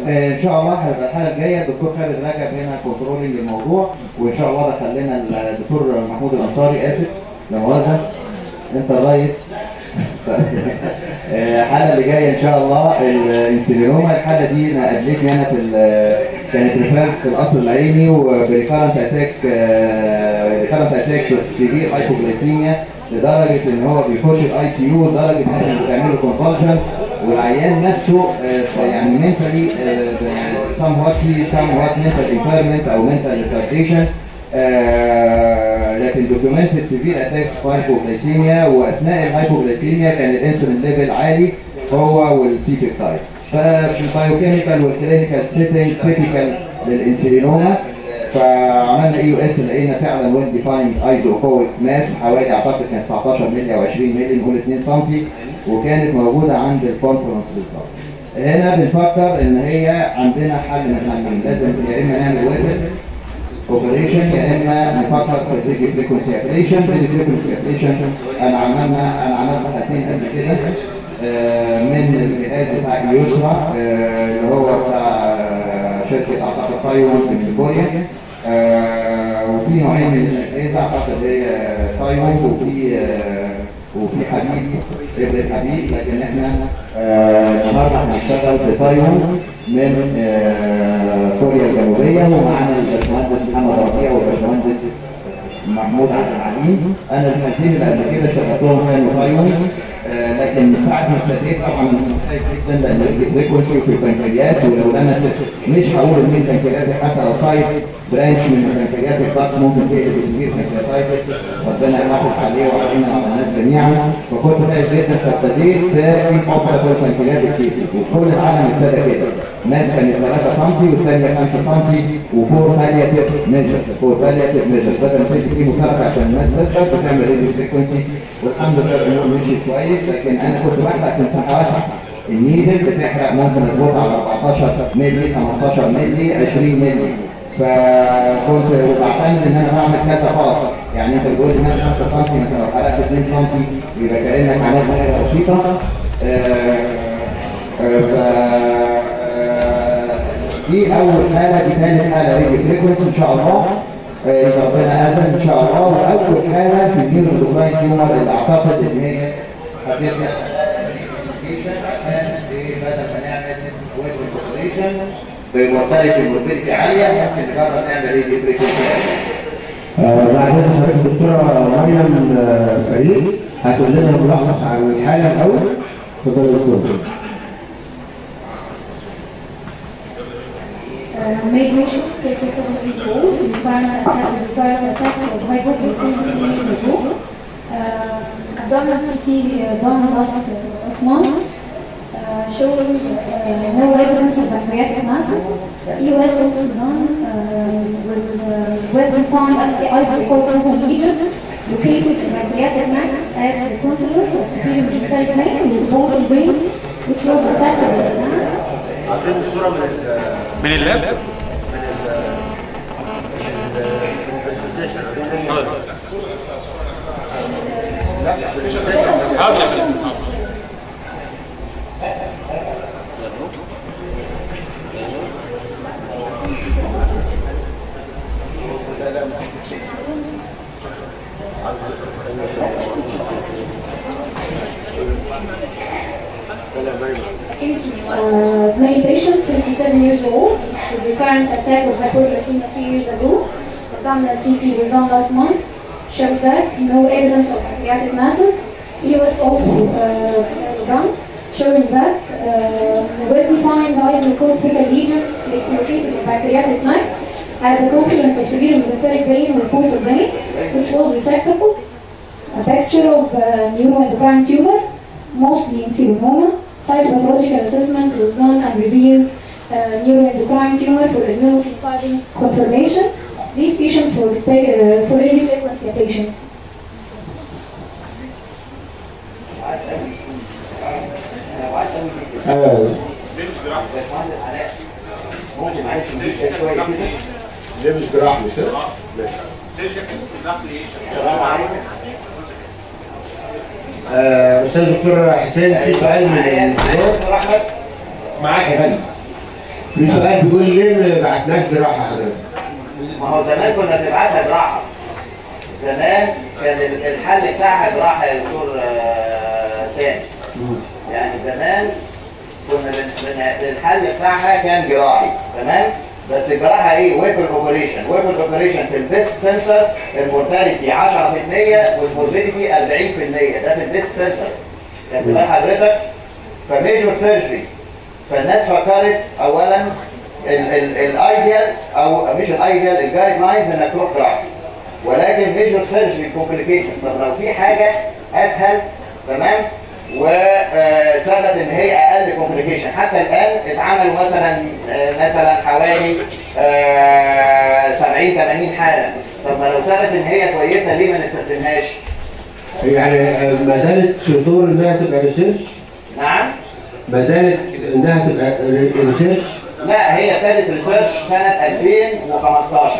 آه، ان شاء الله هيبقى الحلقه الجايه الدكتور خالد رجب هنا كنترولنج الموضوع وان شاء الله دخل لنا الدكتور محمود الانصاري اسف لا مؤاخذه انت الريس آه، الحلقه اللي جايه ان شاء الله الانسولينوما الحلقه دي انا قابلتني انا في ال- كانت ريفيرد في القصر العيني وبريكارنت اتاك ريكارنت اتاك سيفير هايبوغليسيميا لدرجه ان هو بيخش الاي سي يو لدرجه ان احنا بنعمل له كونسلشنز والعيان نفسه آه، يعني منتلي somewhat somewhat mental impairment او mental retardation آه، لكن دوكيومنتس سيفير اتاكس هايبوغليسيميا واثناء الهايبوغليسيميا كان الانسولين ليفل عالي هو والسيتيك تايب ففي البايوكيميكال والكلينيكال سيتنج كريتيكال للانسولينوما فعملنا اي يو اس لقينا فعلا ويل ديفايند ايزوفويك ماس حوالي اعتقد كان 19 مللي او 20 مللي نقول 2 سم وكانت موجوده عند الكونفرنس بالظبط. هنا بنفكر ان هي عندنا حل من حلين لازم يا اما نعمل ويبل اوبريشن يا اما نفكر في ريدي فريكونسي ابليشن ريدي فريكونسي ابليشن انا عملنا انا عملت حاجتين قبل كده آه، من الجهاز بتاع يسرا اللي هو بتاع آه، شركه اعتقد تايوان في كوريا آه، وفي نوعين من الاجهزه اعتقد هي تايوان وفي آه، وفي حديد ابر الحديد لكن احنا آه، النهارده هنشتغل في تايوان من آه، كوريا الجنوبيه ومعانا الباشمهندس محمد ربيع والباشمهندس محمود عبد العليم انا الاثنين اللي قبل كده شغلتهم كانوا تايوان آه، لكن من ساعه ما ابتديت طبعا مختلف جدا لان الفريكونسي في البنكرياس ولو لمست مش هقول ان البنكرياس حتى لو سايد برانش من البنكرياس الضغط ممكن تقلب سبير بنكرياتايتس ربنا يحافظ عليه وعلينا وعلى الناس جميعا فكنت خايف جدا فابتديت في فتره في البنكرياس كيسز وكل العالم ابتدى كده ناس كانت 3 سم والثانيه 5 سم وفور بالياتيف ميجر فور بالياتيف ميجر بدل ما تدي كيموثيرابي عشان الناس تشرب بتعمل راديو فريكونسي والحمد لله الامور مشيت كويس لكن انا كنت بحرق في مساحه واسعه النيدل بتحرق ممكن تظبط على 14 مللي 15 مللي 20 مللي فكنت وبعتمد ان انا بعمل كذا خاص يعني انت بتقول لي مثلا 5 سم انت لو حرقت 2 سم يبقى كانك عملت حاجه بسيطه آه، آه، ف آه، دي اول حاله دي ثاني حاله راديو فريكونسي ان شاء الله آه، اذا ربنا اذن ان شاء الله واول حاله في النيورو دوبلاين تيومر اللي اعتقد ان هي هتبدا عشان إيه، بدل ما نعمل ويب اوبريشن بمرتبه الموربيديتي عاليه ممكن نجرب نعمل ايه دي فريكونسي آه، بعد كده حضرتك الدكتوره مريم آه، فريد هتقول لنا ملخص عن الحاله الاول اتفضل يا دكتور Uh, made Mitchell, 37 years old, with violent attack- with violent attacks of hypoglycemia three years ago. Uh, abdominal CT uh, done last, uh, last month, uh, showing uh, no evidence of pancreatic masses. EOS also done uh, with uh, well-defined ivory lesion located in pancreatic neck at the confluence of superior mesenteric vein with portal vein, which was resected in the mass. عاطين الصوره من ال من اللاب من ال من البرزنتيشن لا البرزنتيشن حاضر يا فندم. is uh, male patient, 37 years old, with recurrent attack of hypoglycemia three years ago. Abdominal CT was done last month, showed that no evidence of pancreatic masses. He was also uh, done, showing that uh, the well-defined isocortical lesion located in pancreatic neck at the confluence of severe mesenteric vein with portal vein, which was resectable. A picture of uh, neuroendocrine tumor, mostly in selenoma. Cytopathological assessment was done and revealed uh, neuroendocrine tumor for immunophenotyping confirmation. These patients were uh, for radiofrequency ablation. آه، باشمهندس علاء ممكن معلش نضيف شويه كده ليه مش جراح مش كده؟ ماشي السلام عليكم آه، استاذ دكتور حسين في سؤال من الانتظار دكتور احمد معاك يا فندم في سؤال بيقول ليه ما بعتناش جراحه حضرتك؟ ما هو زمان كنا بنبعتها جراحه زمان كان ال- الحل بتاعها جراحه يا دكتور آه، سامي يعني زمان كنا بن- بن- الحل بتاعها كان جراحي تمام بس الجراحه ايه ويبل اوبريشن ويبل اوبريشن في البيست سنتر المورتاليتي 10% والموربيديتي 40% ده في البيست سنتر يعني بقى حضرتك فميجور سيرجري فالناس فكرت اولا الايديال او مش الايديال الجايد لاينز انك تروح جراحه ولكن ميجور سيرجري كومبليكيشن طب لو في حاجه اسهل تمام وثبت ان هي اقل كومبليكيشن حتى الان اتعملوا مثلا آه، مثلا حوالي آه، 70 80 حاله طب ما لو ثبت ان هي كويسه ليه ما نستخدمهاش؟ يعني آه، ما زالت في دور انها تبقى ريسيرش نعم ما زالت انها تبقى ري- ريسيرش لا هي ابتدت ريسيرش سنة 2015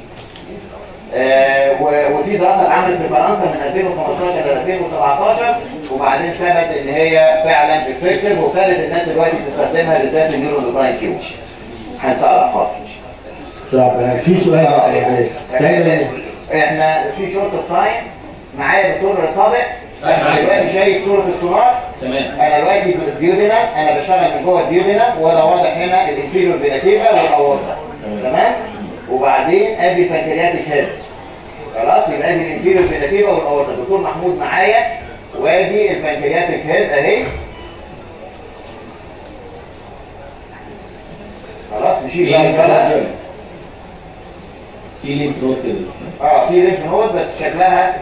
آه، و- وفي دراسة اتعملت في فرنسا من 2015 ل 2017 وبعدين ثبت ان هي فعلا افكتيف وابتدت الناس دلوقتي تستخدمها بالذات في النيورو اندوكراين تيوب هنسألها حاضر طب آه، في سؤال يعني دايما احنا في شورت اوف تايم معايا دكتور صادق أيوة، معاك. دلوقتي شايف صورة السونار تمام انا دلوقتي في الديودينم انا بشتغل من جوه الديودينم وده واضح هنا الانفيريور فيناتيفا والاورطه تمام وبعدين ادي البنكرياتيك هيد خلاص يبقى ادي الانفيريور فيناتيفا والاورطه الدكتور محمود معايا وادي البنكرياتيك هيد اهي خلاص نشيل بقى البلد في لينك نود كده اه في لينف نود بس شكلها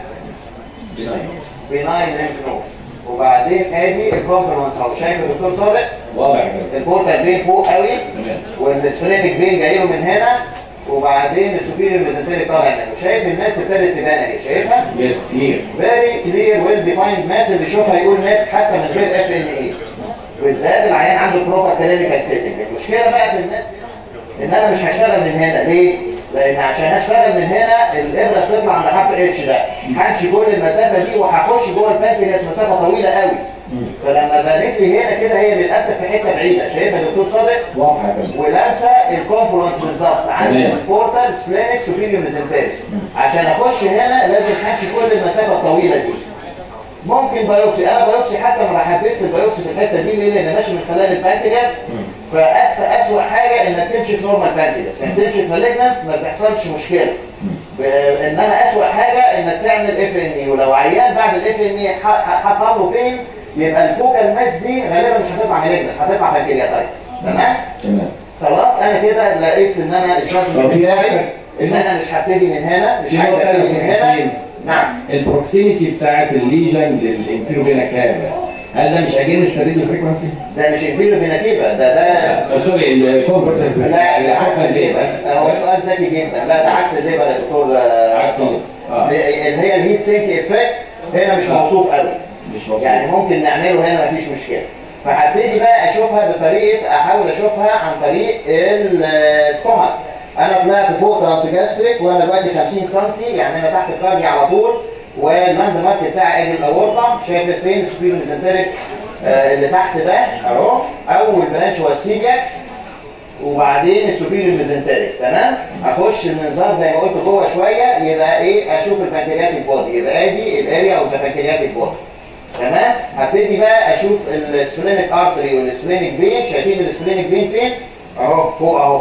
بيناين لينف نود وبعدين ادي الكونفرنس اهو شايف الدكتور صادق واضح كده البورتال بين فوق قوي تمام والسبرينك بين جاي له من هنا وبعدين السوبيريور ميزنتري طالع منه شايف الناس ابتدت تبان اهي شايفها يس كلير فيري كلير ويل ديفايند ماس اللي يشوفها يقول نت حتى من غير اف ان اي بالذات العيان عنده بروبر كلينيكال سيتنج المشكله بقى في الناس ان انا مش هشتغل من هنا ليه؟ لان عشان اشتغل من هنا الابره بتطلع عند حرف اتش ده همشي كل المسافه دي وهخش جوه البانكرياس مسافه طويله قوي فلما بنيت لي هنا كده هي للاسف في حته بعيده شايفها يا دكتور صادق واضحه كده ولابسه الكونفرنس بالظبط عند تمام. البورتال سبلينك سوبيريور ميزنتري عشان اخش هنا لازم امشي كل المسافه الطويله دي ممكن بايوبسي انا بايوبسي حتى ما بحبسش البايوبسي في الحته دي ليه؟ لان ماشي من خلال البانكرياس فاسوء حاجه انك تمشي في نورمال بانكرياس يعني تمشي في مالجنت ما بتحصلش مشكله ب- انما اسوء حاجه انك تعمل اف ان اي ولو عيان بعد الاف ان اي حصل له بين يبقى الفوكال ماس دي غالبا مش هتطلع مالجنت هتطلع بانكرياتايتس تمام؟ تمام خلاص انا كده لقيت ان انا الشرط طب في بتاعي آخر- ان انا مش هبتدي من هنا مش في عايز نقطة ابتدي تانية من يا هنا حسين. نعم البروكسيميتي بتاعت الليجن للانفيرو فينا كافا هل ده مش اجين السريد فريكونسي؟ ده مش انفيرو فيناتيفا ده ده سوري الكونفرتنس لا ده عكس الحركه الليبر الليبر هو سؤال ذكي جدا لا ده عكس الليبر يا دكتور آه، عكس الليبر. آه. اللي هي الهيت سينك افكت هنا مش موصوف قوي مش مبسوط يعني ممكن نعمله هنا مفيش مشكله فهبتدي بقى اشوفها بطريقه احاول اشوفها عن طريق الستومك انا طلعت فوق ترانسجاستريك وانا دلوقتي 50 سم يعني انا تحت الكاردي على طول واللاند مارك بتاعي ادي الاورطه شايف فين السبيرو ميزنتريك آه اللي تحت ده اهو اول برانش هو السيلياك وبعدين السوبيريور ميزنتريك تمام اخش المنظار زي ما قلت جوه شويه يبقى ايه اشوف البنكرياتيك بودي يبقى ادي الاريا او البنكرياتيك بودي تمام هبتدي بقى اشوف السبلينيك ارتري والسبلينيك فين شايفين السبلينيك فين فين اهو فوق اهو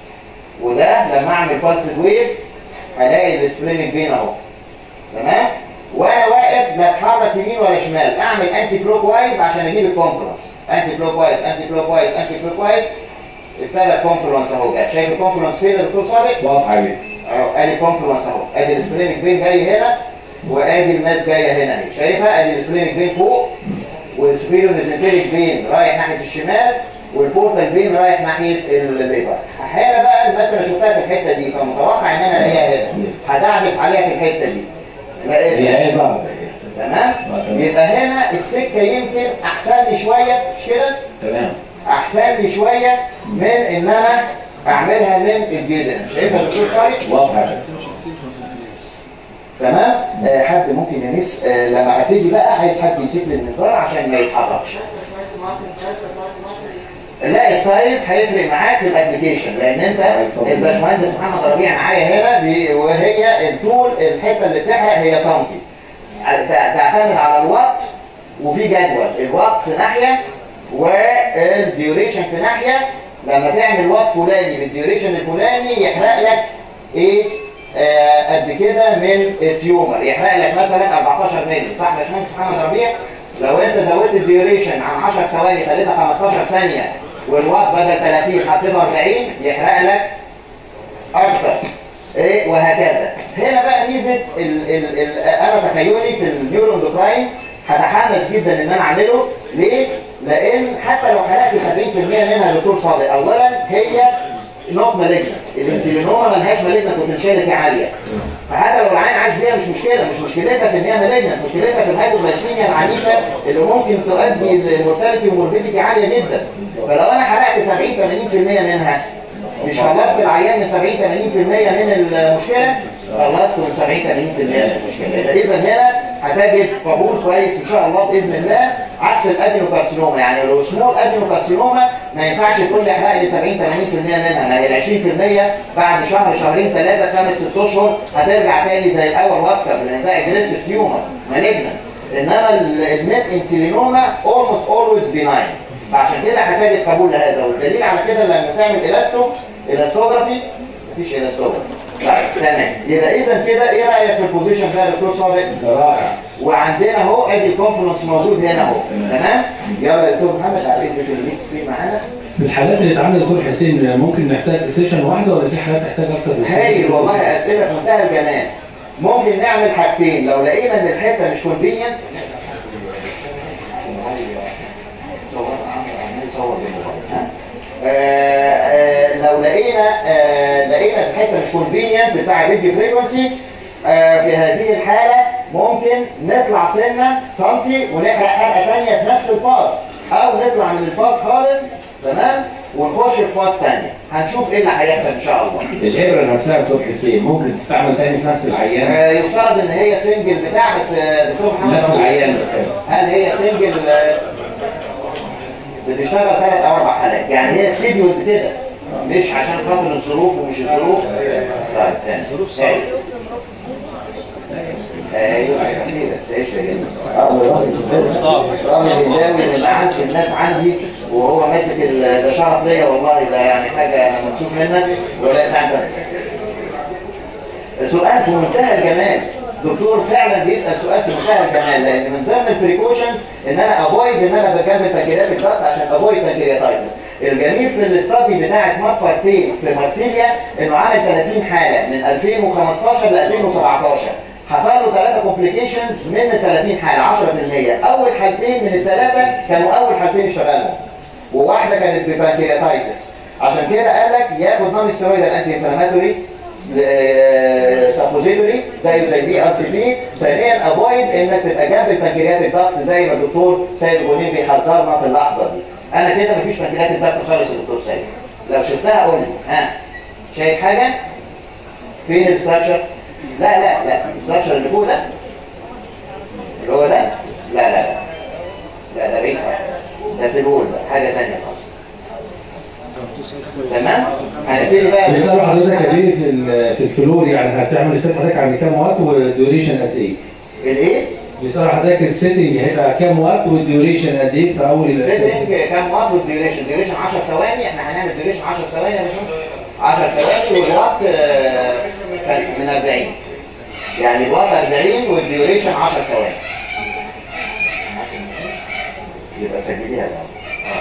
وده لما اعمل بالس ويف هلاقي السبلينيك فين اهو تمام وانا واقف لا اتحرك يمين ولا شمال اعمل انتي كلوك وايز عشان اجيب الكونفرنس انتي كلوك وايز انتي كلوك وايز انتي كلوك وايز ابتدى الكونفرنس اهو جاي شايف الكونفرنس فين يا دكتور صادق واضحه جدا اهو ادي كونفلونس اهو ادي السبلينيك فين جاي هنا وادي الماس جايه هنا اهي شايفها ادي السبلينيك فين فوق والسبيرو ميزنتريك فين رايح ناحيه الشمال والبورتال فين رايح ناحيه الليبر هنا بقى الماس انا شفتها في الحته دي فمتوقع ان انا الاقيها هنا هدعبس عليها في الحته دي لقيتها هي هي ظهرت تمام يبقى هنا السكه يمكن احسن لي شويه مش كده تمام احسن لي شويه من ان انا اعملها من الجدر شايفها يا دكتور خالد واضحه جدا تمام آه حد ممكن يمس آه لما ابتدي بقى عايز حد يمسك لي المنظار عشان ما يتحركش لا السايز هيفرق معاك في الابلكيشن لان انت الباشمهندس محمد ربيع معايا هنا بي- وهي الطول الحته اللي بتحرق هي سنتي تع- تعتمد على الوقت وفي جدول الوقت في ناحيه والديوريشن في ناحيه لما تعمل وقت فلاني بالديوريشن الفلاني يحرق لك ايه آه قد كده من التيومر يحرق لك مثلا 14 مللي صح يا باشمهندس محمد ربيع لو انت زودت الديوريشن عن 10 ثواني خليتها 15 ثانيه والوقت بدل 30 حطيته 40 يحرق لك اكتر ايه وهكذا هنا بقى ميزه ال ال ال انا تخيلي في النيورو اندوكراين هتحمس جدا ان انا اعمله ليه؟ لان حتى لو حرقت 70% منها دكتور صادق اولا هي نوت مالجنت الانسولينوما ملهاش مالجنت بوتنشاليتي عاليه فحتى لو العين عايش بيها مش مشكله مش مشكلتها في ان هي مالجنت مشكلتها في الهايبوغلايسيميا العنيفه اللي ممكن تؤدي لمورتاليتي وموربيديتي عاليه جدا فلو انا حرقت 70 80% منها مش خلصت العيان من 70 80% من المشكله خلصت من 70 80% من المشكله اذا هنا هتجد قبول كويس ان شاء الله باذن الله عكس الادينوكارسينوما يعني لو سمول ادينوكارسينوما ما ينفعش تقول لي احرق لي 70 80% منها ما هي ال 20% بعد شهر شهرين ثلاثه خمس ست اشهر هترجع تاني زي الاول واكتر لان ده اجريسيف تيومر مالجنت انما النت انسولينوما almost always benign فعشان كده هتجد قبول لهذا والدليل على كده لما تعمل الاستو الاستوجرافي مفيش الاستوجرافي طيب تمام يبقى اذا كده ايه رايك في البوزيشن ده يا دكتور صادق؟ ده رائع وعندنا اهو ادي الكونفرنس موجود هنا اهو تمام يلا يا دكتور محمد على اذنك الميس فين معانا في الحالات اللي اتعملت دكتور حسين ممكن نحتاج سيشن واحده ولا في حالات تحتاج اكتر من هايل والله اسئله في منتهى الجمال ممكن نعمل حاجتين لو لقينا ان الحته مش كونفينينت لو لقينا آه، لقينا الحته مش كونفينينت بتاع الريديو فريكونسي في هذه الحاله ممكن نطلع سنه سنتي ونحرق حلقه ثانيه في نفس الباص او نطلع من الباص خالص تمام ونخش في باص ثانيه هنشوف ايه اللي هيحصل ان شاء الله الابره نفسها يا دكتور حسين ممكن تستعمل تاني في نفس العيان آه، يفترض ان هي سنجل بتاع بس آه، دكتور محمد نفس ربيع، العيان بالفعل. هل هي سنجل آه، بتشتغل ثلاث او اربع حالات يعني هي سكيدول كده مش عشان خاطر الظروف ومش الظروف طيب تاني تاني. ايوه كده تعيش يا جميل رامي الهنداوي اللي اعز الناس عندي وهو ماسك ال- ده شرف ليا والله ده يعني حاجه انا مبسوط منك ولا تعتذر سؤال في منتهى الجمال دكتور فعلا بيسال سؤال في منتهى الجمال لان من ضمن البريكوشنز ان انا افويد ان انا بجامل بنكرياتيك ضغط عشان افويد بنكرياتايتس الجميل في الاستادي بتاعت مطفى في في مارسيليا انه عامل 30 حاله من 2015 ل 2017 حصل له ثلاثه كومبليكيشنز من ال 30 حاله 10% اول حالتين من الثلاثه كانوا اول حالتين اشتغلهم وواحده كانت ببانكرياتايتس عشان كده قال لك ياخد نون ستيرويد انتي انفلاماتوري سابوزيتوري زي زي بي ار سي بي ثانيا افويد انك تبقى جنب البنكرياتيك ضغط زي ما الدكتور سيد غنيم بيحذرنا في اللحظه دي انا كده مفيش بنكرياتيك ضغط خالص يا دكتور سيد لو شفتها قول لي ها شايف حاجه فين الاستراكشر لا لا لا الاستراكشر اللي فوق ده اللي هو ده لا لا لا لا ده بعيد خالص ده في الول ده حاجه ثانيه خالص تمام هنبتدي بقى بيسألوا حضرتك يا بيه في ال- في الفلور يعني هتعمل ريسيت حضرتك عند كام وقت والديوريشن قد ايه؟ الايه بيسألوا حضرتك السيتنج هيبقى كام وقت والديوريشن قد ايه في اول السيتنج كام وقت والديوريشن ديوريشن 10 ثواني احنا هنعمل ديوريشن 10 ثواني يا باشمهندس 10 ثواني والوقت آه، كان من 40 يعني الوقت 40 والديوريشن 10 ثواني يبقى سجليها بقى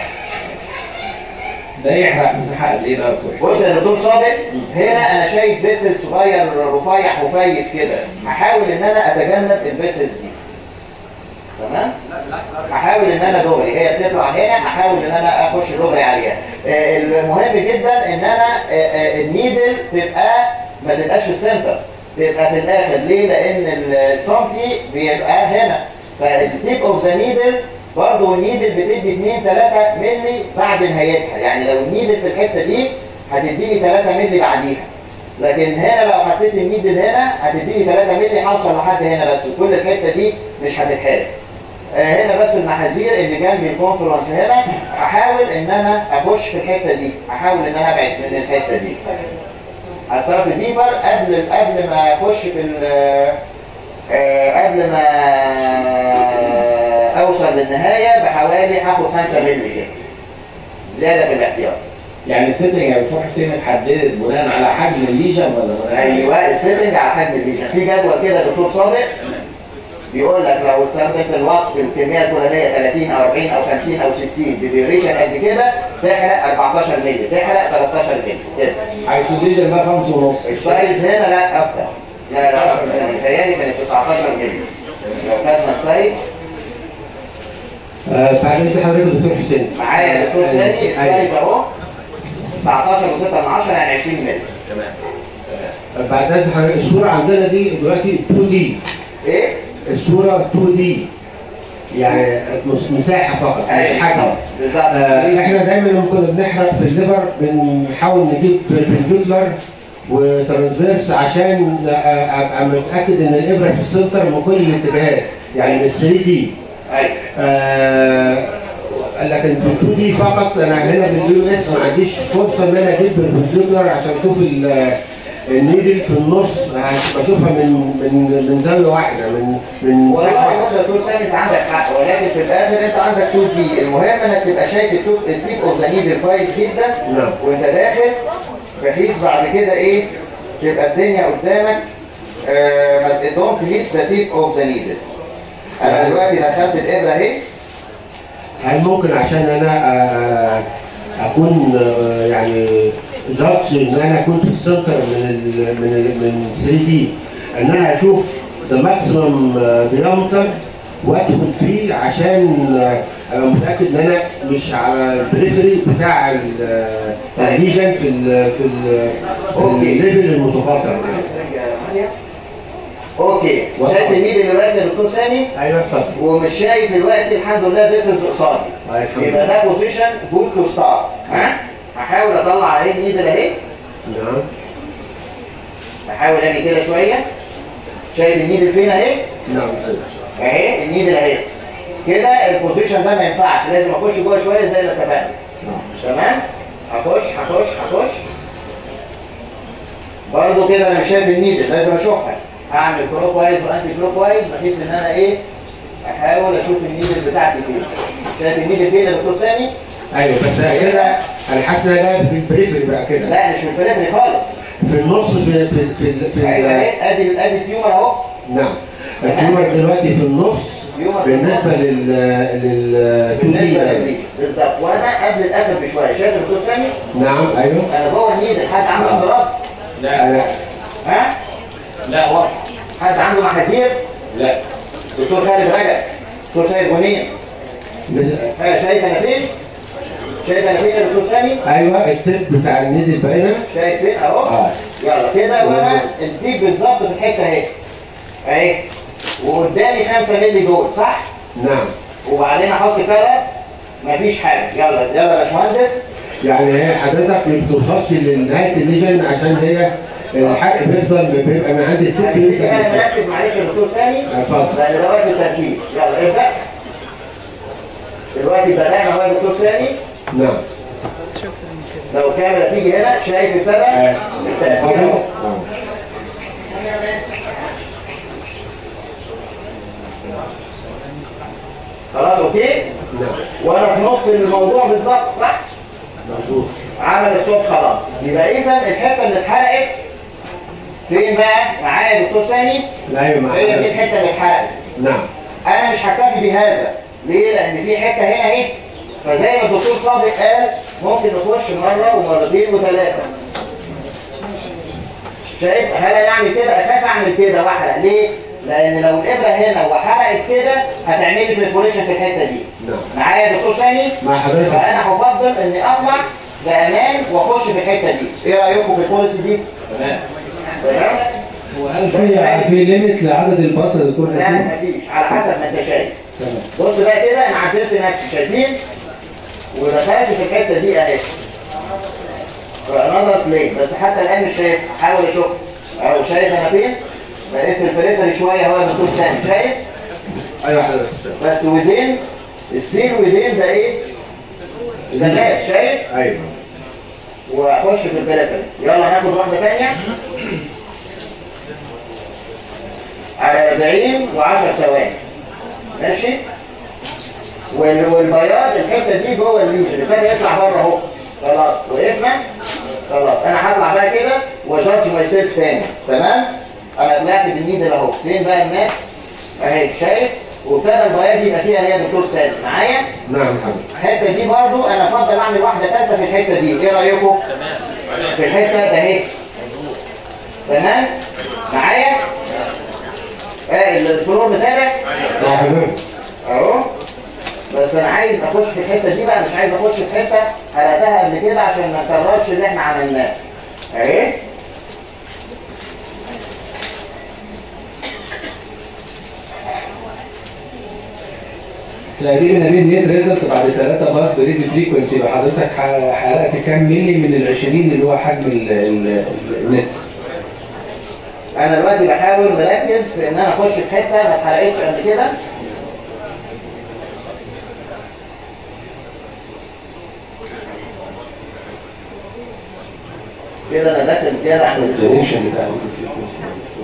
ده يحرق مساحه قد ايه بقى يا دكتور حسين؟ بص يا دكتور صادق هنا انا شايف بيسل صغير رفيع وفيف كده هحاول ان انا اتجنب البيسلز دي تمام هحاول ان انا دغري هي بتطلع هنا هحاول ان انا اخش دغري عليها آه، المهم جدا ان انا آه، آه، النيدل تبقى ما تبقاش في السنتر تبقى في الاخر ليه لان السنتي بيبقى هنا فالتيب اوف ذا نيدل برضه النيدل بتدي 2 3 مللي بعد نهايتها يعني لو النيدل في الحته دي هتديني 3 مللي بعديها لكن هنا لو حطيت النيدل هنا هتديني 3 مللي هوصل لحد هنا بس وكل الحته دي مش هتتحرق آه، هنا بس المحاذير اللي جنبي الكونفرنس هنا احاول ان انا اخش في الحته دي احاول ان انا ابعد من الحته دي اصرف الديبر قبل قبل ما اخش في ال آه، قبل ما اوصل للنهايه بحوالي هاخد 5 مللي كده زياده في الاحتياط يعني السيتنج بتروح السن اتحددت بناء على حجم الليجن ولا بناء على ايوه السيتنج على حجم الليجن في جدول كده دكتور صابر بيقول لك لو استخدمت الوقت بالكميه الفلانيه 30 او 40 او 50 او 60 بديوريشن قد كده تحرق 14 مللي تحرق 13 مللي كده حيث الليجن ده 5 ونص السايز هنا لا اكتر لا لا متهيألي كانت 19 مللي لو خدنا السايز آه، بعدين في حضرتك دكتور حسين معايا دكتور سامي أيوة. السايز اهو 19 و6 من 10 يعني 20 مللي تمام بعدين حضرتك الصورة عندنا دي دلوقتي 2 دي ايه؟ الصورة 2 دي يعني مس- مساحة فقط مش أيوة، حجم بالظبط آه، احنا دايما لما كنا بنحرق في الليفر بنحاول نجيب بنديكولار وترانسفيرس عشان آه، ابقى متاكد ان الابره في السنتر من كل الاتجاهات يعني من 3 دي ايوه آه لكن في 2 دي فقط انا هنا باليو اس ما عنديش فرصه ان انا اجيب بالبنديكولار عشان اشوف ال- النيدل في النص بشوفها من من من زاويه واحده من من والله بص يا دكتور سامي انت عندك حق ولكن في الاخر انت عندك 2 دي المهم انك تبقى شايف التوب التيب اوف ذا نيدل كويس جدا نعم. وانت داخل بحيث بعد كده ايه تبقى الدنيا قدامك آه ما دونت ميس ذا تيب اوف ذا نيدل انا دلوقتي دخلت الابره اهي هل ممكن عشان انا آه، اكون آه، يعني جادج ان انا كنت في السنتر من ال من ال من 3 دي ان انا اشوف ذا ماكسيمم ديامتر وادخل فيه عشان آه، ابقى متاكد ان انا مش على البريفري بتاع ال- الليجن في ال في ال في أوكي. الليفل المتقاطع اوكي شايف النيدل دلوقتي يا دكتور سامي ايوه اتفضل ومش شايف دلوقتي الحمد لله بيسز قصادي أيوة، الحمد يبقى لله. ده بوزيشن جود تو ستارت ها هحاول اطلع عليه النيدل اهي نعم احاول اجي كده شويه شايف النيدل فين اهي نعم أيوة. اهي النيدل اهي كده البوزيشن ده ما ينفعش لازم اخش جوه شويه زي ما اتفقنا تمام هخش هخش هخش برضه كده انا مش شايف النيدل لازم اشوفها هعمل كلوك وايز وانتي كلوك وايز بحيث ان انا ايه احاول اشوف النيدل بتاعتي فين شايف النيدل فين يا دكتور سامي؟ ايوه بس كده انا حاسس ان انا في البريفري بقى كده لا مش في البريفري خالص في النص في في في, في ايوه ال- اهي ادي ادي التيومر اهو نعم التيومر دلوقتي في النص التيومر في بالنسبه لل لل 2 بالنسبه دي للنيدل بالظبط وانا قبل الاخر بشويه شايف يا دكتور سامي؟ نعم ايوه انا جوه النيدل حد عنده اعتراض؟ لا انا ها؟ لا واضح حد عنده محاذير؟ لا دكتور خالد رجب دكتور سيد غنيم ها شايف انا فين؟ شايف انا فين يا دكتور سامي؟ ايوه التب بتاع النيدل باينه شايف فين اهو؟ اه يلا كده وانا الديب بالظبط في الحته اهي اهي وقدامي 5 مللي دول صح؟ نعم وبعدين احط كده مفيش حاجه يلا يلا يا باشمهندس يعني هي حضرتك ما بتوصلش لنهايه الليجن عشان هي الحق بيفضل بيبقى من عند التب هنبتدي بقى بيبقى نركز معلش يا دكتور سامي اتفضل لان ده وقت التركيز يلا ابدا دلوقتي بدانا اهو يا دكتور سامي نعم لو الكاميرا تيجي هنا شايف الفرق آه. التاثير اهو آه. خلاص اوكي نعم وانا في نص الموضوع بالظبط صح مظبوط عمل الصوت خلاص يبقى اذا الحته اللي اتحرقت فين بقى معايا يا دكتور سامي ايوه مع هي دي حضرتك. الحته اللي اتحرقت نعم انا مش هكتفي بهذا ليه لان في حته هنا اهي فزي ما الدكتور صادق قال ممكن نخش مره ومرتين وثلاثه شايف هل انا اعمل كده اخاف اعمل كده واحرق ليه لان لو الابره هنا وحرقت كده هتعمل لي بريفوريشن في الحته دي نعم معايا يا دكتور سامي مع حضرتك فانا هفضل اني اطلع بامان واخش في الحته دي ايه رايكم في البوليسي دي تمام تمام وهل في في ليميت لعدد الباص يا دكتور لا حسين؟ مفيش على حسب ما انت شايف تمام بص بقى كده انا عدلت نفسي شايفين ودخلت في الحته دي اهي انذر بلين بس حتى الان مش شايف حاول اشوف اهو شايف انا فين بقيت في البريفري شويه اهو يا دكتور سامي شايف ايوه حضرتك بس وزين ستيل وزين ده ايه؟ ده مات شايف؟ ايوه واخش في البلاتين يلا ناخد واحده ثانيه على 40 و10 ثواني ماشي وال- والبياض الحته دي جوه الليوجن الثاني يطلع بره اهو خلاص وقفنا خلاص انا هطلع بقى كده وجادج ماي سيلف تاني تمام انا طلعت بالنيدل اهو فين بقى الماس اهي شايف وابتدى البياض يبقى فيها هي دكتور سالم معايا نعم حضرتك الحته دي برضو انا افضل اعمل واحده ثالثه في الحته دي ايه رايكم في الحته ده اهي تمام معايا اه الفلور متابع اه حضرتك اهو بس انا عايز اخش في الحته دي بقى مش عايز اخش في حته حلقتها قبل كده عشان ما نكررش اللي احنا عملناه اهي تقريبا نبيل نيت ريزلت بعد 3 باس بريد فريكونسي يبقى حضرتك ح- حرقت كام ملي من ال 20 اللي هو حجم ال- ال- النت انا دلوقتي بحاول مركز في ان انا اخش في حته ما اتحرقتش قبل كده كده انا داخل زياده عن اللزوم الدايركشن بتاع الفريكونسي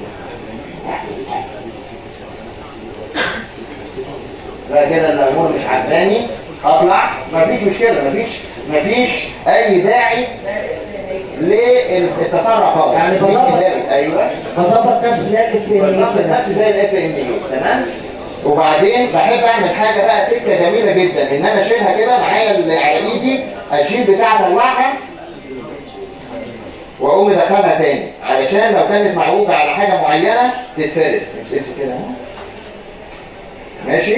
بقى كده الامور مش عجباني اطلع مفيش مشكله مفيش مفيش اي داعي للتسرع خالص يعني دي بظبط. كتابة. ايوه بظبط نفسي لكن في بالظبط نفس زي الاف ان اي تمام وبعدين بحب اعمل حاجه بقى تكه جميله جدا ان انا اشيلها كده معايا اللي على ايدي اشيل بتاع اطلعها واقوم ادخلها تاني علشان لو كانت معوجه على حاجه معينه تتفرد امسك كده اهو ماشي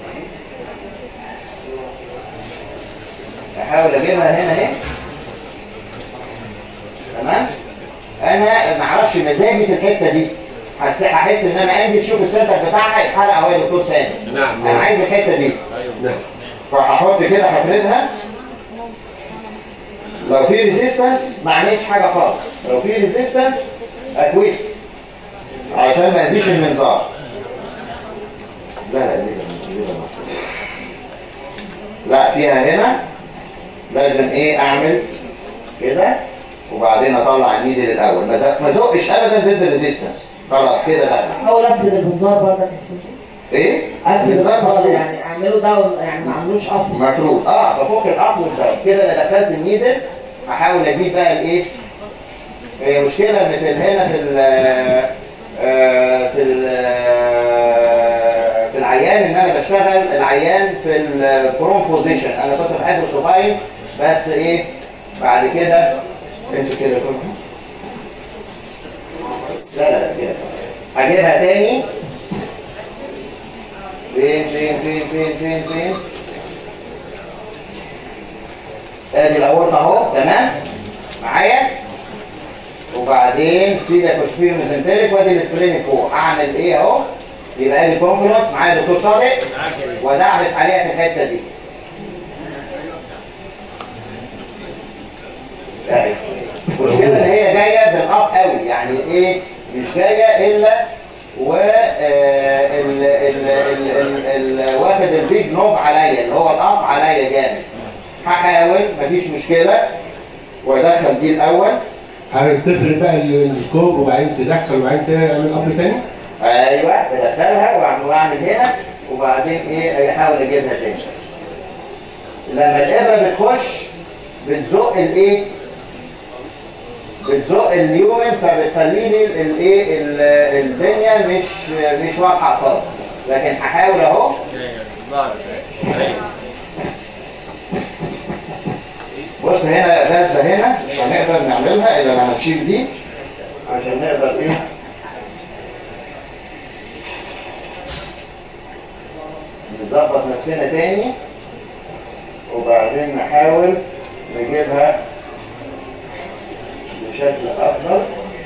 احاول اجيبها هنا اهي تمام انا ما اعرفش مزاجي في الحته دي هحس هحس ان انا اجي اشوف السنتر بتاعها اتحرق اهو يا دكتور سامي نعم. انا عايز الحته دي نعم فهحط كده هفردها لو في ريزيستنس ما عملتش حاجه خالص لو في ريزيستنس اكويت عشان ما اذيش المنظار لا لا دي دي- دي- لا فيها هنا لازم ايه اعمل كده وبعدين اطلع النيدل الاول ما ز- ما زقش ابدا ضد الريزيستنس خلاص كده ده احاول افرد المنظار برضك يا سيدي ايه افرد المنظار المنظار مفروض. يعني اعمله داون يعني ما اعملوش اب مفروض اه بفك الاب والداون كده انا دخلت النيدل هحاول اجيب بقى الايه هي مشكله ان في ال- هنا في ال آه، في ال آه، في العيان ان انا بشتغل العيان في البروم بوزيشن انا بصرف هيدروسوفاين بس ايه بعد كده امسك كده كله لا لا كده هجيبها تاني فين فين فين فين فين فين ادي الاورطه اهو تمام معايا وبعدين سيدا كوسفير ميزنتريك وادي الاسبرين فوق اعمل ايه اهو يبقى ادي كونفرنس معايا دكتور صادق ودعبس عليها في الحته دي أهي. المشكله ان هي جايه بالاب قوي يعني ايه مش جايه الا و آه، ال ال ال ال ال واخد البيج نوب عليا اللي هو الاب عليا جامد هحاول مفيش مشكله وادخل دي الاول حضرتك تفرد بقى السكوب وبعدين تدخل وبعدين تعمل اب تاني ايوه بدخلها واعمل واعمل هنا وبعدين ايه احاول اجيبها تاني لما الابره بتخش بتزق الايه بتزق اليومن فبتخلي لي الايه ال- الدنيا مش مش واضحه خالص لكن هحاول اهو بص هنا غزه هنا مش هنقدر نعملها الا لما نشيل دي عشان نقدر ايه نظبط نفسنا تاني وبعدين نحاول نجيبها بشكل افضل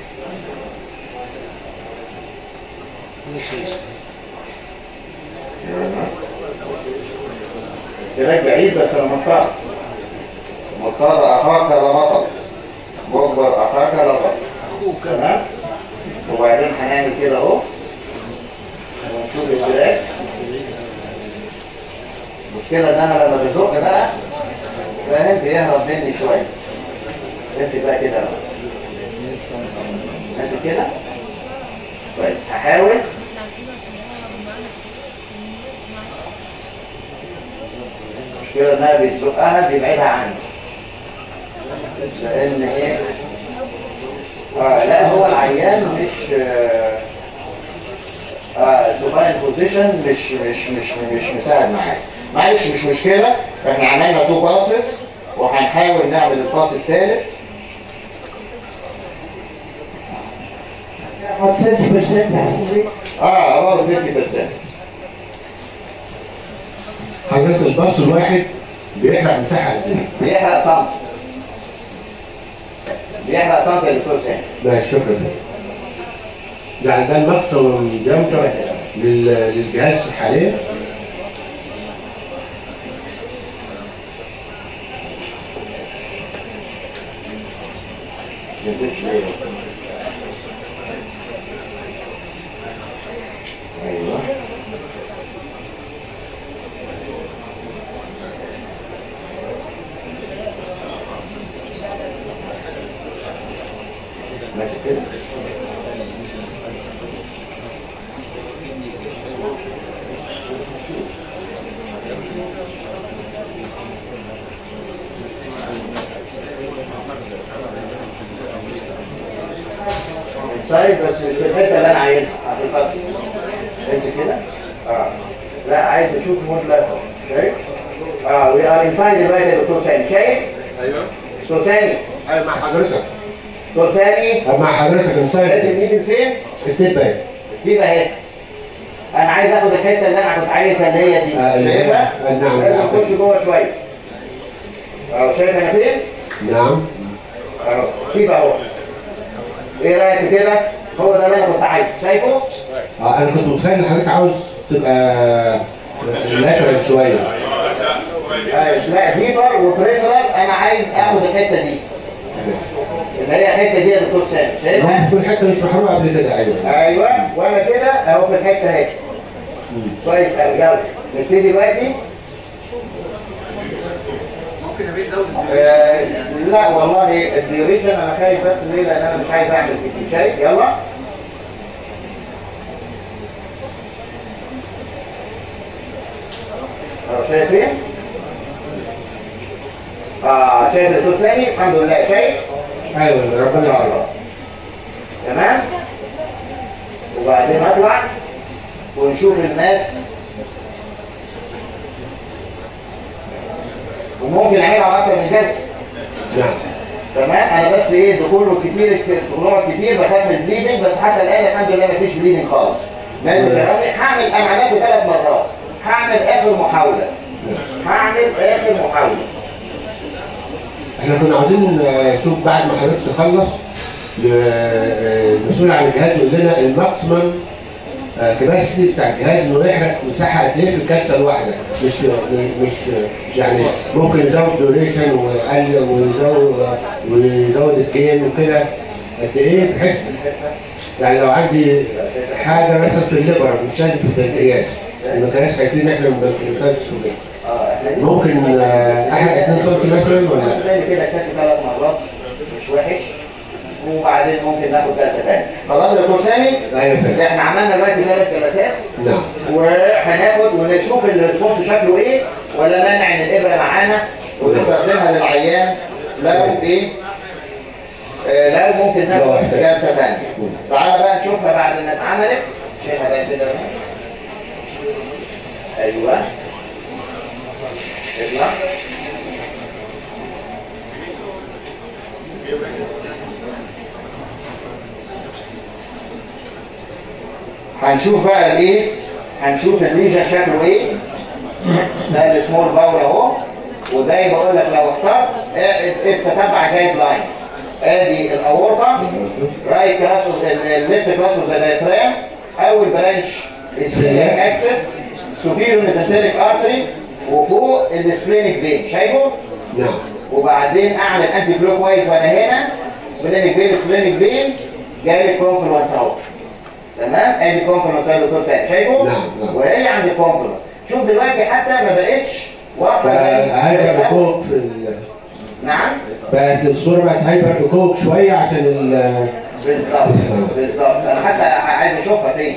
كده بعيد بس انا مضطر مضطر اخاك لا بطل مجبر اخاك لا بطل تمام وبعدين هنعمل كده اهو ونشوف الفراخ المشكله ان انا لما بزق بقى فاهم بيهرب مني شويه امسك بقى كده بقى ماسك كده كويس هحاول المشكله انها بتزقها بيبعدها عني لان ايه آه لا هو العيان مش آه سوباين بوزيشن مش مش مش مش مساعد معاك معلش مش مشكله احنا عملنا تو باسز وهنحاول نعمل الباس الثالث about 50% احسن ليه؟ اه about 50% حضرتك الباص الواحد بيحرق مساحه قد ايه؟ بيحرق سم بيحرق سم يا دكتور سامي ماشي شكرا يعني ده المقسم الجامدة لل- للجهاز حاليا ما ينزلش ليه ايوه ماشي كده سايد بس مش في الحته اللي انا عايزها حقيقه انت كده اه لا عايز اشوف مود لا شايف اه وي ار انسايد دلوقتي يا دكتور سامي شايف ايوه دكتور سامي ايوه مع حضرتك دكتور سامي مع حضرتك لازم مساعد نيجي فين التيب اهي دي بقى اهي انا عايز اخد الحته اللي انا كنت عايزها اللي هي دي آه، اللي هي- شايفها آه، نعم، لازم نعم. اخش جوه شويه اهو شايف انا فين نعم اهو دي بقى اهو ايه رايك في كده هو ده اللي انا كنت عايزه شايفه آه انا كنت متخيل ان حضرتك عاوز تبقى لاترال شويه آه، لا ديبر وبريفرال انا عايز اخد الحته دي اللي هي الحته دي يا دكتور سامي شايفها ممكن تكون حته مش محروقه قبل كده ايوه ايوه وانا كده اهو في الحته اهي كويس قوي يلا نبتدي دلوقتي آه لا والله الديوريشن انا خايف بس ليه لان انا مش عايز اعمل كتير شايف يلا اهو شايف ايه؟ اه شايف الدكتور سامي الحمد لله شايف؟ ايوه ربنا يلا يعلم تمام وبعدين اطلع ونشوف الماس وممكن نعملها على اكتر من جلسه نعم تمام انا بس ايه دخوله كتير دخوله كتير بخاف من البليدنج بس حتى الان الحمد لله مفيش بليدنج خالص ماسك الرمل هعمل انا عملته ثلاث مرات هعمل اخر محاوله هعمل اخر محاوله احنا كنا عاوزين آه، نشوف بعد ما حضرتك تخلص ل- آه، المسؤول عن الجهاز يقول لنا الماكسيمم كباسيتي بتاع الجهاز انه يحرق مساحه قد ايه في الكبسه الواحده مش مش يعني ممكن يزود دوريشن ويقلل ويزود ويزود الجين وكده قد ايه بحيث يعني لو عندي حاجه مثلا في الليفر مش لازم في البنكرياس البنكرياس خايفين احنا من البنكرياس وكده اه احنا دي ممكن آه، احرق 2 سم مثلا ولا تاني كده كاتب ثلاث مرات مش وحش وبعدين ممكن ناخد جلسه تاني خلاص يا دكتور سامي ايوه فاهم احنا عملنا دلوقتي ثلاث جلسات نعم وهناخد ونشوف الريسبونس شكله ايه ولا مانع ان الابره معانا ونستخدمها للعيان لو ايه آه لو ممكن لو ناخد احتاج. جلسه ثانيه تعالى بقى نشوفها بعد ما اتعملت شايفها بقى كده ايوه اطلع هنشوف بقى الايه هنشوف الليجن شكله ايه ده السمول باول اهو وده بقول لك لو اخترت اه، تتبع جايد لاين ادي الاورطه رايت كلاس الليفت كلاس اوف ذا دايفرام اول برانش السيليك اكسس سوبيريور ميزنتريك ارتري وفوق السبلينيك فين شايفه نعم وبعدين اعمل انتي كلوك وايز وانا هنا سبلينيك فين سبلينيك فين جاي لي كونفلونس اهو تمام ادي كونفلونس يا دكتور سامي شايفه نعم، نعم. وهي عند الكونفلونس شوف دلوقتي حتى ما بقتش واضحه زي- فهيبقى ركوك في ال... نعم بقت الصوره بقت هيبقى ركوك شويه عشان ال... بالظبط بالظبط انا حتى عايز اشوفها فين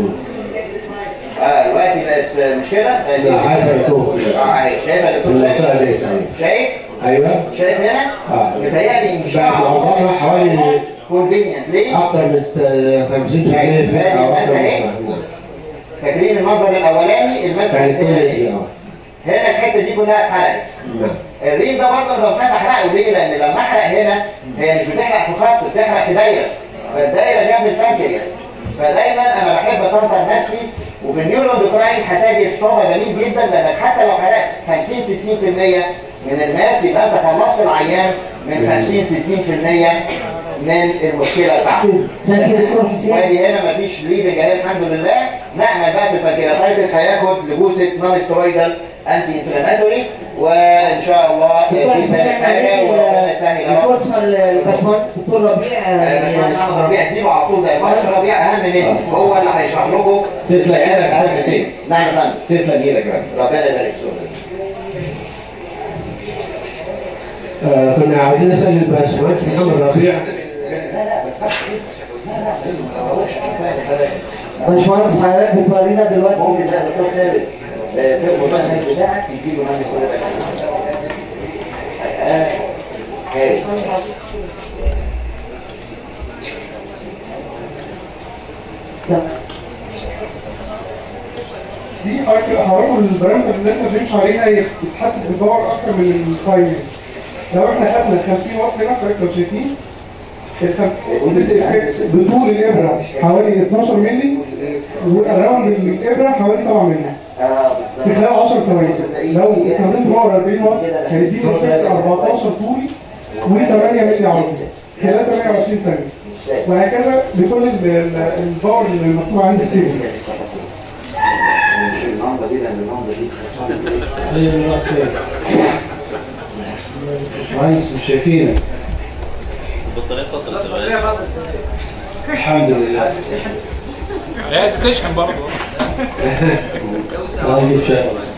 اه دلوقتي بقت مش كده؟ بقت لا، هايبر كوب. اه اهي شايفها يا دكتور المنطقه شايف؟ ديت ايوه شايف؟ ايوه شايف هنا؟ اه متهيألي مش بقت معظمها حوالي كونفينينت ليه؟ اكتر من 50% فئه او اكتر من فاكرين المنظر الاولاني المسح كانت كل هنا دي دي اه هنا الحته دي كلها اتحرقت نعم الريل ده برضه انا بخاف احرقه ليه؟ لان لما احرق هنا هي مش بتحرق في خط بتحرق في دايره فالدايره جنب البنكرياس فدايما انا بحب اسنتر نفسي وفي النيورو اندوكراين هتجد صوره جميل جدا لانك حتى لو حرقت 50 60% من الماس يبقى انت خلصت العيان من 50 60% من المشكله بتاعته. ثانك يو دكتور حسين وادي هنا مفيش بليدنج اهي الحمد لله نعمل بقى في البنكرياتايتس هياخد لجوسه نون سترويدال انتي انفلاماتوري وان شاء الله دكتور في حسين ثالث حاجه وربنا يسهل يا رب. الفرصه للباشمهندس دكتور ربيع آه، باشمهندس احمد ربيع اديله على طول ده الباشمهندس ربيع اهم مني هو اللي هيشرح لكم تسلم ايدك يا اهم حسين. مني نعم يا فندم تسلم ايدك يا فندم. ربنا يبارك فيك آه، كنا عاوزين نسال الباشمهندس محمد ربيع لا لا بس لا لا ما هوش كفايه باشمهندس حضرتك بتورينا دلوقتي ممكن ده دكتور خالد آه، تاخد بقى الناس بتاعك تجيب له مهندس ولد آه، خالد دي هقول البرامتر اللي انت بتمشي عليها هي بتتحدد بالباور اكتر من التايم لو احنا خدنا 50 واط هنا حضرتك لو شايفين الخم- الإفكت بطول الابره حوالي 12 مللي واراوند الابره حوالي 7 مللي اه في بالظبط خلال 10 ثواني لو استخدمت باور 40 واط هيديني افكت 14 طولي و8 مللي عرضي خلال 28 ثانيه وهكذا بكل ال- ال- الباور اللي مكتوب عندي سيفي مش النمبر دي لان النمبر دي خلصانة. طيب الوقت فين؟ مهندس مش شايفينك البطارية فصلت الحمد لله عايز تشحن برضه الله يجيب شغل